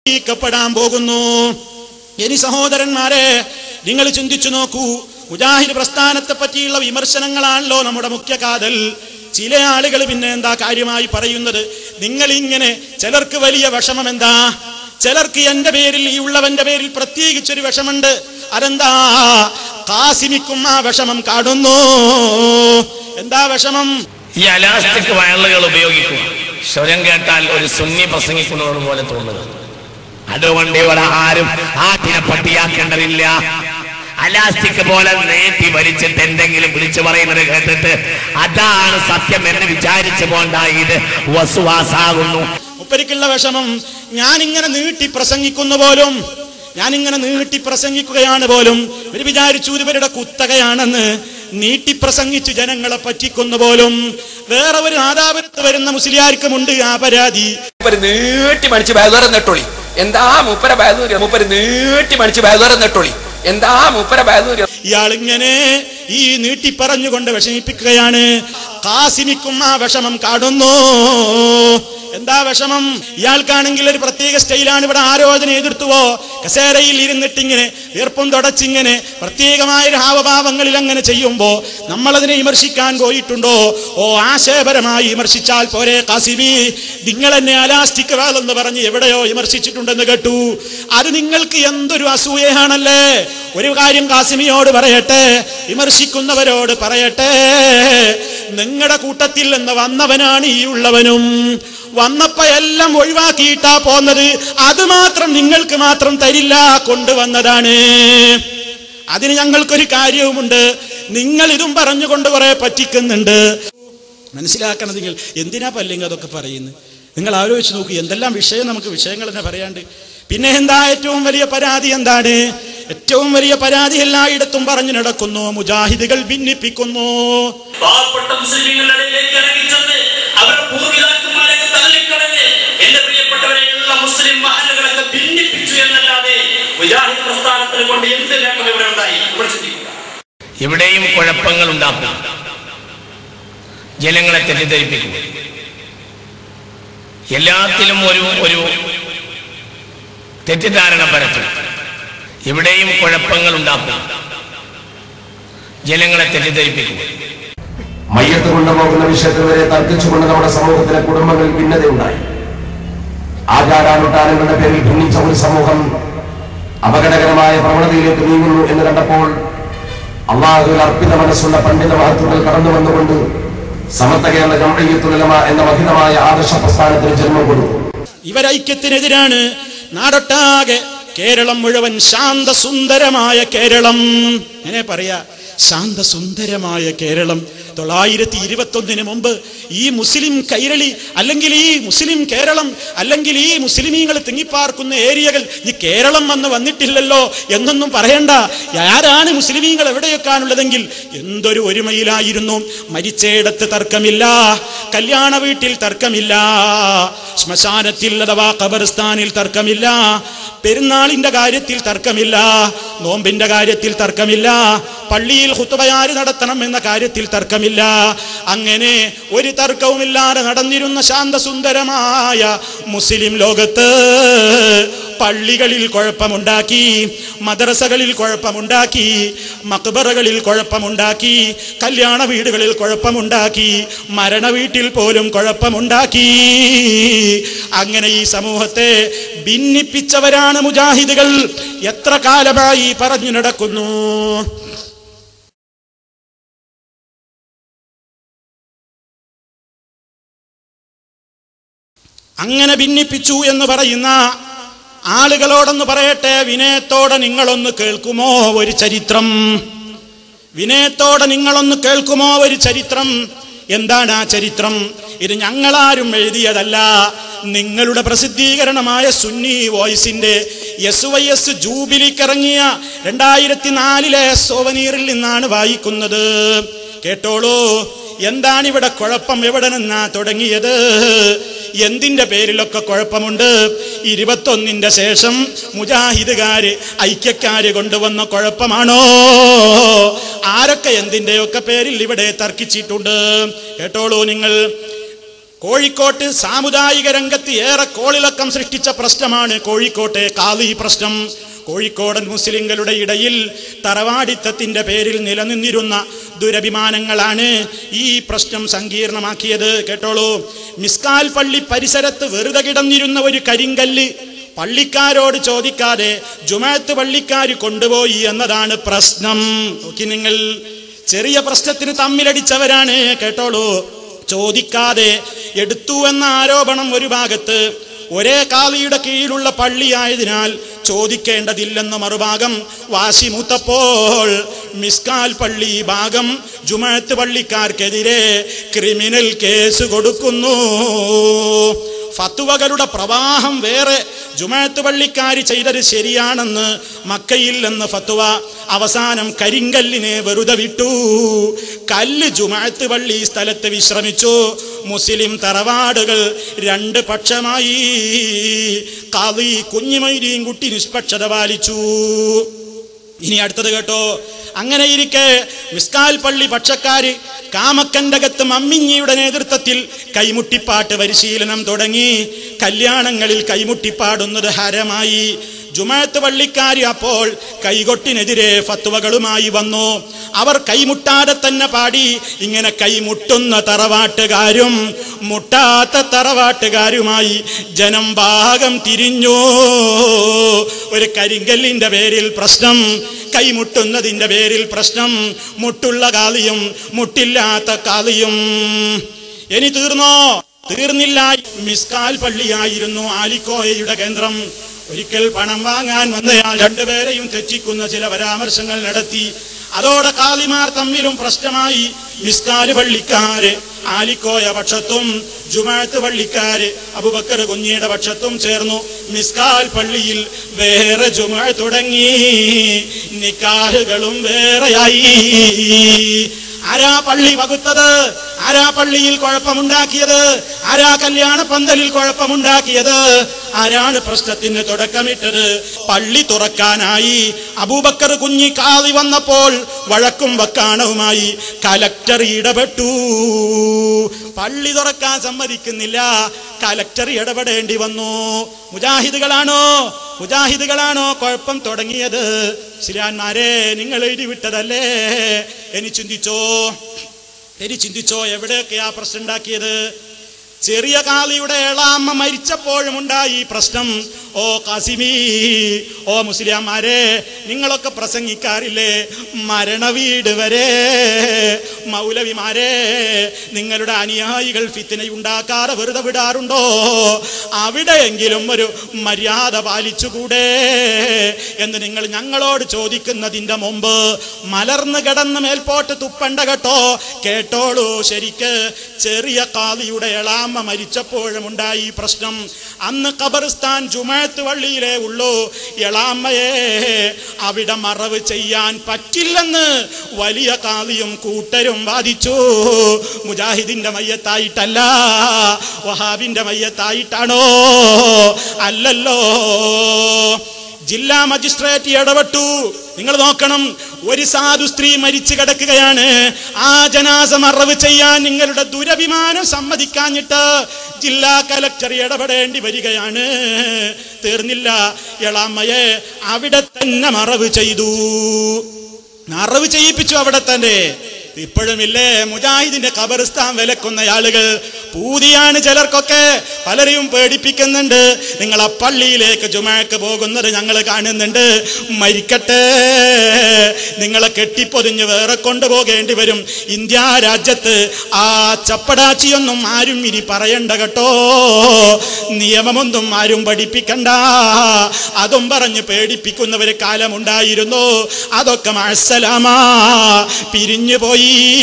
പ്പെടാൻ പോകുന്നു ഇനി സഹോദരന്മാരെ നിങ്ങൾ ചിന്തിച്ചു നോക്കൂ മുജാഹിദ് പ്രസ്ഥാനത്തെ പറ്റിയുള്ള വിമർശനങ്ങളാണല്ലോ നമ്മുടെ മുഖ്യ കാതൽ ചില ആളുകൾ പിന്നെ എന്താ കാര്യമായി പറയുന്നത് നിങ്ങൾ ഇങ്ങനെ ചിലർക്ക് വലിയ വിഷമം എന്താ ചിലർക്ക് എന്റെ പേരിൽ ഈ ഉള്ളവന്റെ പേരിൽ പ്രത്യേകിച്ചൊരു വിഷമുണ്ട് അതെന്താ കാസിമിക്കും ആ വിഷമം കാണുന്നു എന്താ വിഷമം ഈ അലാസ്റ്റിക് വയറുകൾ ഉപയോഗിക്കും സ്വരം കേട്ടാൽ ഒരു സുന്നി പ്രസംഗിക്കുന്നത് പോലെ തോന്നുക അതുകൊണ്ട് ഇവിടെ ആരും ആട്ടിനെ പട്ടിയാക്കേണ്ടതില്ല അലാസ്റ്റിക് പോലെ നീട്ടി വലിച്ചിട്ട് എന്തെങ്കിലും വിളിച്ചു പറയുന്നത് കേട്ടിട്ട് അതാണ് സത്യം എന്ന് വിചാരിച്ചു പോണ്ട ഇത് വസുവാസാകുന്നു മുപ്പരിക്കുള്ള വിഷമം ഞാനിങ്ങനെ നീട്ടി പ്രസംഗിക്കുന്നു പോലും ഞാനിങ്ങനെ നീട്ടി പ്രസംഗിക്കുകയാണ് പോലും ഇവർ വിചാരിച്ചു ഇവരുടെ കുത്തകയാണെന്ന് നീട്ടി പ്രസംഗിച്ച് ജനങ്ങളെ പറ്റിക്കുന്നു പോലും വേറെ ഒരു ആദാപുരത്ത് വരുന്ന മുസ്ലിയാർക്കുമുണ്ട് ആ പരാതി മൂപ്പര് നീട്ടി മണിച്ച് ബാഗുകാരൻ നെട്ടോളി എന്താ മൂപ്പര ബാഗൂര് മൂപ്പര് നീട്ടി മണിച്ച് ബാഗുകാരൻ നെട്ടോളി എന്താ മൂപ്പര ബാഗൂര് ഇയാളിങ്ങനെ ഈ നീട്ടി പറഞ്ഞുകൊണ്ട് വിഷമിപ്പിക്കുകയാണ് കാസിമിക്കും ആ വിഷമം കാണുന്നു എന്താ വിഷമം ഇയാൾക്കാണെങ്കിൽ ഒരു പ്രത്യേക സ്റ്റൈലാണ് ഇവിടെ ആരോധന എതിർത്തുവോ കസേരയിൽ ഇരുന്നിട്ട് ഇങ്ങനെ വീർപ്പും തുടച്ചിങ്ങനെ പ്രത്യേകമായ ഒരു ഹാവഭാവങ്ങളിൽ അങ്ങനെ ചെയ്യുമ്പോ നമ്മളതിനെ വിമർശിക്കാൻ പോയിട്ടുണ്ടോ ഓ ആശയപരമായി വിമർശിച്ചാൽ പോരെ കാസിബി നിങ്ങൾ എന്നെ അലാസ്റ്റിക് വാളെന്ന് പറഞ്ഞ് എവിടെയോ വിമർശിച്ചിട്ടുണ്ടെന്ന് കേട്ടു അത് നിങ്ങൾക്ക് എന്തൊരു അസൂയയാണല്ലേ ഒരു കാര്യം കാസിമിയോട് പറയട്ടെ വിമർശിക്കുന്നവരോട് പറയട്ടെ നിങ്ങളുടെ കൂട്ടത്തിൽ നിന്ന് വന്നവനാണ് ഈ ഉള്ളവനും വന്നപ്പോ എല്ലാം ഒഴിവാക്കിയിട്ടാ പോന്നത് അത് മാത്രം നിങ്ങൾക്ക് മാത്രം തരില്ല കൊണ്ടുവന്നതാണ് അതിന് ഞങ്ങൾക്കൊരു കാര്യവുമുണ്ട് നിങ്ങൾ ഇതും പറഞ്ഞുകൊണ്ട് കുറെ പറ്റിക്കുന്നുണ്ട് മനസ്സിലാക്കണം നിങ്ങൾ എന്തിനാ പല്ലെങ്കിൽ അതൊക്കെ പറയുന്നത് നിങ്ങൾ ആലോചിച്ച് നോക്കൂ എന്തെല്ലാം വിഷയം നമുക്ക് വിഷയങ്ങൾ തന്നെ പറയാണ്ട് പിന്നെ എന്താ ഏറ്റവും വലിയ പരാതി എന്താണ് ഏറ്റവും വലിയ പരാതി എല്ലായിടത്തും പറഞ്ഞു നടക്കുന്നു മുജാഹിദുകൾ ഭിന്നിപ്പിക്കുന്നു പാവപ്പെട്ട മുസ്ലിങ്ങളുടെ ഇടയിലേക്ക് ഇറങ്ങിച്ചെന്ന് അവരുടെ പൂർവിതാക്കന്മാരൊക്കെ തള്ളിക്കളഞ്ഞ് എന്റെ പ്രിയപ്പെട്ടവരെയുള്ള മുസ്ലിം മഹലുകളൊക്കെ ഭിന്നിപ്പിച്ചു എന്നല്ലാതെ മുജാഹിദ് പ്രസ്ഥാനത്തിന് കൊണ്ട് എന്ത് നേട്ടം ഇവിടെ ഉണ്ടായി ഇവിടെ ചിന്തിക്കുക ഇവിടെയും കുഴപ്പങ്ങൾ ഉണ്ടാക്കും ജനങ്ങളെ തെറ്റിദ്ധരിപ്പിക്കും എല്ലാത്തിലും ഒരു ഒരു തെറ്റിദ്ധാരണ പരത്തും ഇവിടെയും കുഴപ്പങ്ങൾ ഉണ്ടാക്കും ജനങ്ങളെ തെറ്റിദ്ധരിപ്പിക്കും മയ്യത്ത് കൊണ്ടുപോകുന്ന വിഷയത്തിൽ വരെ തർക്കിച്ചുകൊണ്ട് നമ്മുടെ സമൂഹത്തിലെ കുടുംബങ്ങളിൽ ഭിന്നതയുണ്ടായി ആചാരാനുഷ്ഠാനങ്ങളുടെ പേരിൽ ഭിന്നിച്ച ഒരു സമൂഹം അപകടകരമായ പ്രവണതയിലേക്ക് നീങ്ങുന്നു എന്ന് കണ്ടപ്പോൾ അള്ളാഹുവിൽ അർപ്പിത മനസ്സുള്ള പണ്ഡിത മഹത്വങ്ങൾ കടന്നു വന്നുകൊണ്ട് സമത്വ കേരള ജംഹയ്യത്തുലമ എന്ന മഹിതമായ ആദർശ പ്രസ്ഥാനത്തിന് ജന്മം കൊടുത്തു ഇവരൈക്യത്തിനെതിരാണ് നാടൊട്ടാകെ കേരളം മുഴുവൻ ശാന്തസുന്ദരമായ കേരളം എങ്ങനെ പറയാ ശാന്തസുന്ദരമായ കേരളം തൊള്ളായിരത്തി ഇരുപത്തൊന്നിന് മുമ്പ് ഈ മുസ്ലിം കൈരളി അല്ലെങ്കിൽ ഈ മുസ്ലിം കേരളം അല്ലെങ്കിൽ ഈ മുസ്ലിമീങ്ങൾ തിങ്ങിപ്പാർക്കുന്ന ഏരിയകൾ ഈ കേരളം വന്ന് വന്നിട്ടില്ലല്ലോ എന്നൊന്നും പറയണ്ട ആരാണ് മുസ്ലിമീങ്ങൾ എവിടെയൊക്കെയാണുള്ളതെങ്കിൽ എന്തൊരു ഒരുമയിലായിരുന്നു മരിച്ചയിടത്ത് തർക്കമില്ല കല്യാണ വീട്ടിൽ തർക്കമില്ല ശ്മശാനത്തിൽ അഥവാ ഖബർസ്ഥാനിൽ തർക്കമില്ല പെരുന്നാളിന്റെ കാര്യത്തിൽ തർക്കമില്ല നോമ്പിന്റെ കാര്യത്തിൽ തർക്കമില്ല പള്ളിയിൽ ഹുത്തുബയാര് നടത്തണം എന്ന കാര്യത്തിൽ തർക്കമില്ല അങ്ങനെ ഒരു തർക്കവുമില്ലാതെ നടന്നിരുന്ന ശാന്തസുന്ദരമായ മുസ്ലിം ലോകത്ത് പള്ളികളിൽ കുഴപ്പമുണ്ടാക്കി മദ്രസകളിൽ കുഴപ്പമുണ്ടാക്കി മക്ബറകളിൽ കുഴപ്പമുണ്ടാക്കി കല്യാണ വീടുകളിൽ കുഴപ്പമുണ്ടാക്കി മരണ വീട്ടിൽ പോലും കുഴപ്പമുണ്ടാക്കി അങ്ങനെ ഈ സമൂഹത്തെ ഭിന്നിപ്പിച്ചവരാണ് മുജാഹിദുകൾ എത്ര കാലമായി പറഞ്ഞു നടക്കുന്നു അങ്ങനെ ഭിന്നിപ്പിച്ചു എന്ന് പറയുന്ന ആളുകളോടൊന്ന് പറയട്ടെ വിനയത്തോടെ നിങ്ങളൊന്ന് കേൾക്കുമോ ഒരു ചരിത്രം വിനയത്തോടെ നിങ്ങളൊന്ന് കേൾക്കുമോ ഒരു ചരിത്രം എന്താണ് ആ ചരിത്രം ഇത് ഞങ്ങളാരും എഴുതിയതല്ല നിങ്ങളുടെ പ്രസിദ്ധീകരണമായ സുന്നി വോയിസിന്റെ എസ് വൈ എസ് ജൂബിലിക്കിറങ്ങിയ രണ്ടായിരത്തി നാലിലെ സോവനീറിൽ നിന്നാണ് വായിക്കുന്നത് കേട്ടോളൂ എന്താണ് ഇവിടെ കുഴപ്പം എവിടെ നിന്നാ തുടങ്ങിയത് എന്തിന്റെ പേരിലൊക്കെ കുഴപ്പമുണ്ട് ഇരുപത്തൊന്നിന്റെ ശേഷം മുജാഹിദുകാര് ഐക്യക്കാര് കൊണ്ടുവന്ന കുഴപ്പമാണോ ആരൊക്കെ എന്തിന്റെയൊക്കെ പേരിൽ ഇവിടെ തർക്കിച്ചിട്ടുണ്ട് കേട്ടോളൂ നിങ്ങൾ കോഴിക്കോട്ട് സാമുദായിക രംഗത്ത് ഏറെ കോളിളക്കം സൃഷ്ടിച്ച പ്രശ്നമാണ് കോഴിക്കോട്ടെ കാളി പ്രശ്നം കോഴിക്കോടൻ മുസ്ലിങ്ങളുടെ ഇടയിൽ തറവാടിത്തത്തിന്റെ പേരിൽ നിലനിന്നിരുന്ന ദുരഭിമാനങ്ങളാണ് ഈ പ്രശ്നം സങ്കീർണമാക്കിയത് കേട്ടോളൂ മിസ്കാൽ പള്ളി പരിസരത്ത് വെറുതെ കിടന്നിരുന്ന ഒരു കരിങ്കല്ല് പള്ളിക്കാരോട് ചോദിക്കാതെ ജുമാത്ത് പള്ളിക്കാർ കൊണ്ടുപോയി എന്നതാണ് പ്രശ്നം നോക്കി നിങ്ങൾ ചെറിയ പ്രശ്നത്തിന് തമ്മിലടിച്ചവരാണ് കേട്ടോളൂ ചോദിക്കാതെ എടുത്തു എന്ന ആരോപണം ഒരു ഭാഗത്ത് ഒരേ കാളിയുടെ കീഴിലുള്ള പള്ളിയായതിനാൽ ചോദിക്കേണ്ടതില്ലെന്ന മറുഭാഗം വാശി മൂത്തപ്പോൾ മിസ്കാൽ പള്ളി ഭാഗം ജുമാത്ത് പള്ളിക്കാർക്കെതിരെ ക്രിമിനൽ കേസ് കൊടുക്കുന്നു ഫത്തുവകളുടെ പ്രവാഹം വേറെ ജുമാത്ത് പള്ളിക്കാരി ചെയ്തത് ശരിയാണെന്ന് മക്കയിൽ നിന്ന് ഫത്തുവ അവസാനം കരിങ്കല്ലിനെ വെറുതെ വിട്ടു കല്ല് ജുമാത്ത് പള്ളി സ്ഥലത്ത് വിശ്രമിച്ചു മുസ്ലിം തറവാടുകൾ രണ്ട് പക്ഷമായി കാളി കുഞ്ഞിമൈരിയും കുട്ടി നിഷ്പക്ഷത പാലിച്ചു ഇനി അടുത്തത് കേട്ടോ അങ്ങനെ ഇരിക്കെ മിസ്കാൽ പള്ളി പക്ഷക്കാര് കാമക്കണ്ടകത്ത് മമ്മിഞ്ഞിയുടെ നേതൃത്വത്തിൽ കൈമുട്ടിപ്പാട്ട് പരിശീലനം തുടങ്ങി കല്യാണങ്ങളിൽ കൈമുട്ടിപ്പാടുന്നത് ഹരമായി ജുമാത്ത് പള്ളിക്കാരി അപ്പോൾ കൈകൊട്ടിനെതിരെ ഫത്വകളുമായി വന്നു അവർ കൈമുട്ടാതെ തന്നെ പാടി ഇങ്ങനെ കൈമുട്ടുന്ന തറവാട്ടുകാരും മുട്ടാത്ത തറവാട്ടുകാരുമായി ജനം ഭാഗം തിരിഞ്ഞു ഒരു കരിങ്കല്ലിന്റെ പേരിൽ പ്രശ്നം കൈമുട്ടുന്നതിന്റെ പേരിൽ പ്രശ്നം മുട്ടുള്ള കാളിയും മുട്ടില്ലാത്ത കാളിയും ഇനി തീർന്നോ തീർന്നില്ല മിസ്കാൽ പള്ളിയായിരുന്നു ആലിക്കോയയുടെ കേന്ദ്രം ഒരിക്കൽ പണം വാങ്ങാൻ വന്നയാൾ രണ്ടുപേരെയും തെറ്റിക്കുന്ന ചില പരാമർശങ്ങൾ നടത്തി അതോടെ കാളിമാർ തമ്മിലും പ്രശ്നമായി മിസ്കാല് പള്ളിക്കാര് ആലിക്കോയ പക്ഷത്തും ജുമാത്ത് പള്ളിക്കാര് അബുബക്കർ കുഞ്ഞിയുടെ പക്ഷത്തും ചേർന്നു മിസ്കാൽ പള്ളിയിൽ വേറെ ജുമാ തുടങ്ങി നിക്കാഹുകളും വേറെയായി ആരാ പള്ളി വകുത്തത് ആരാ പള്ളിയിൽ കുഴപ്പമുണ്ടാക്കിയത് ആരാ കല്യാണ പന്തലിൽ കുഴപ്പമുണ്ടാക്കിയത് ആരാണ് പ്രശ്നത്തിന് തുടക്കമിട്ടത് പള്ളി തുറക്കാനായി അബൂബക്കർ കുഞ്ഞി കാളി വന്നപ്പോൾ വഴക്കും വക്കാണവുമായി കലക്ടർ ഇടപെട്ടു പള്ളി തുറക്കാൻ സമ്മതിക്കുന്നില്ല കലക്ടർ ഇടപെടേണ്ടി വന്നു മുജാഹിദുകളാണോ മുജാഹിദുകളാണോ കുഴപ്പം തുടങ്ങിയത് ശിലാന്മാരെ നിങ്ങൾ എഴുതി വിട്ടതല്ലേ ഇനി ചിന്തിച്ചോ ഇനി ചിന്തിച്ചോ എവിടെയൊക്കെയാ പ്രശ്നം ഉണ്ടാക്കിയത് ചെറിയ കാളിയുടെ ഏളാമ്മ മരിച്ചപ്പോഴും ഉണ്ടായി ഈ പ്രശ്നം ഓ കാസിമി ഓ മുസ്ലിംമാരെ നിങ്ങളൊക്കെ പ്രസംഗിക്കാറില്ലേ മരണവീട് വരെ മൗലവിമാരെ നിങ്ങളുടെ അനുയായികൾ ഫിത്തിനയുണ്ടാക്കാതെ വെറുതെ വിടാറുണ്ടോ അവിടെയെങ്കിലും ഒരു മര്യാദ പാലിച്ചുകൂടെ എന്ന് നിങ്ങൾ ഞങ്ങളോട് ചോദിക്കുന്നതിന്റെ മുമ്പ് മലർന്നു കിടന്ന് മേൽപോട്ട് തുപ്പണ്ട കേട്ടോ കേട്ടോളൂ ശരിക്ക് ചെറിയ കാളിയുടെ എളാമ്മ മരിച്ചപ്പോഴും ഉണ്ടായി ഈ പ്രശ്നം അന്ന് ഖബറിസ്ഥാൻ ജുമാത്ത് വള്ളിയിലേ ഉള്ളൂ എളാമ്മയെ അവിടെ മറവ് ചെയ്യാൻ പറ്റില്ലെന്ന് വലിയ കാളിയും കൂട്ടരും വാദിച്ചു മുജാഹിദിന്റെ മയ്യത്തായിട്ടല്ല വഹാബിന്റെ മയ്യത്തായിട്ടാണോ അല്ലല്ലോ ജില്ലാ മജിസ്ട്രേറ്റ് ഇടപെട്ടു നിങ്ങൾ നോക്കണം ഒരു സാധു സ്ത്രീ മരിച്ചു കിടക്കുകയാണ് ആ ജനാസ മറവ് ചെയ്യാൻ നിങ്ങളുടെ ദുരഭിമാനം സമ്മതിക്കാഞ്ഞിട്ട് ജില്ലാ കലക്ടർ ഇടപെടേണ്ടി വരികയാണ് തീർന്നില്ല എളാമ്മയെ അവിടെ തന്നെ മറവ് ചെയ്തു മറവ് ചെയ്യിപ്പിച്ചു അവിടെ തന്നെ ഇപ്പോഴുമില്ലേ മുജാഹിദിന്റെ ഖബറിസ്ഥാൻ വിലക്കുന്ന ആളുകൾ പൂതിയാണ് ചിലർക്കൊക്കെ പലരെയും പേടിപ്പിക്കുന്നുണ്ട് നിങ്ങൾ ആ പള്ളിയിലേക്ക് ജുമാക്ക് പോകുന്നത് ഞങ്ങൾ കാണുന്നുണ്ട് മരിക്കട്ടെ നിങ്ങളെ കെട്ടിപ്പൊതിഞ്ഞ് വേറെ കൊണ്ടുപോകേണ്ടി വരും ഇന്ത്യ രാജ്യത്ത് ആ ചപ്പടാച്ചിയൊന്നും ആരും ഇനി പറയണ്ട കേട്ടോ നിയമമൊന്നും ആരും പഠിപ്പിക്കണ്ട അതും പറഞ്ഞ് പേടിപ്പിക്കുന്ന ഒരു കാലമുണ്ടായിരുന്നു അതൊക്കെ മഴസലാമാ പിരിഞ്ഞു പോയി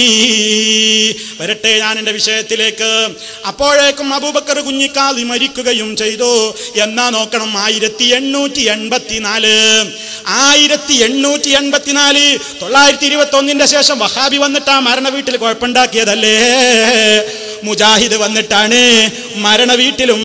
വരട്ടെ ഞാൻ എൻ്റെ വിഷയത്തിലേക്ക് അപ്പോഴേക്കും അബൂബക്കർ കുഞ്ഞിക്കാലി മരിക്കുകയും ചെയ്തു എന്നാ നോക്കണം ആയിരത്തി എണ്ണൂറ്റി എൺപത്തിനാല് ആയിരത്തി എണ്ണൂറ്റി എൺപത്തിനാല് തൊള്ളായിരത്തി ഇരുപത്തി ഒന്നിന്റെ ശേഷം വഹാബി വന്നിട്ട് ആ മരണ വീട്ടിൽ കുഴപ്പമുണ്ടാക്കിയതല്ലേ മുജാഹിദ് വന്നിട്ടാണ് മരണ വീട്ടിലും